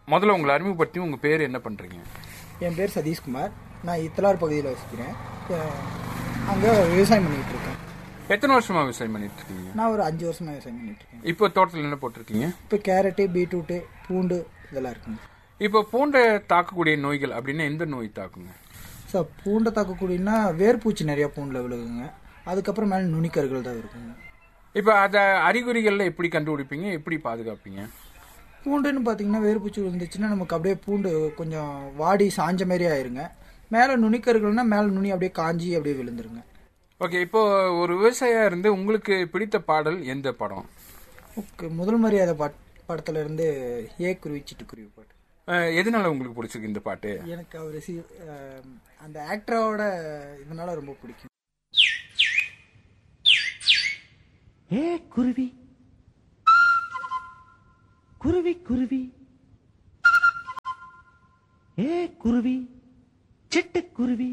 முதல்ல உங்களை அறிமுகப்படுத்தி உங்க பேர் என்ன பண்றீங்க என் பேர் சதீஷ்குமார் நான் இத்தலார் பகுதியில் வசிக்கிறேன் அங்கே விவசாயம் பண்ணிகிட்டு இருக்கேன் எத்தனை வருஷமா விவசாயம் பண்ணிட்டு இருக்கீங்க நான் ஒரு அஞ்சு வருஷமாக விவசாயம் பண்ணிட்டு இருக்கேன் இப்போ தோட்டத்தில் என்ன போட்டிருக்கீங்க இப்போ கேரட்டு பீட்ரூட்டு பூண்டு இதெல்லாம் இருக்குங்க இப்போ பூண்டை தாக்கக்கூடிய நோய்கள் அப்படின்னா எந்த நோய் தாக்குங்க சார் பூண்டை தாக்கக்கூடியனா வேர்பூச்சி நிறையா பூண்டில் விழுகுங்க அதுக்கப்புறம் மேலே நுனிக்கருகள் தான் இருக்குங்க இப்போ அதை அறிகுறிகள்ல எப்படி கண்டுபிடிப்பீங்க எப்படி பாதுகாப்பீங்க பூண்டுன்னு பார்த்தீங்கன்னா வேர்பூச்சி விழுந்துச்சுன்னா நமக்கு அப்படியே பூண்டு கொஞ்சம் வாடி சாஞ்ச மாதிரி ஆயிருங்க மேலே நுனிக்கருகள்னா மேலே நுனி அப்படியே காஞ்சி அப்படியே விழுந்துருங்க ஓகே இப்போ ஒரு விவசாயியா இருந்து உங்களுக்கு பிடித்த பாடல் எந்த படம் ஓகே முதல் மரியாதை பாட் படத்துல இருந்து ஏ குருவி சிட்டுக்குருவி பாட்டு அஹ், எதனால உங்களுக்கு பிடிச்சிருக்கு இந்த பாட்டு எனக்கு அவர் சி அஹ், அந்த ஆக்டரோட இதனால ரொம்ப பிடிக்கும் ஏ குருவி குருவி குருவி ஏ குருவி சிட்டுக்குருவி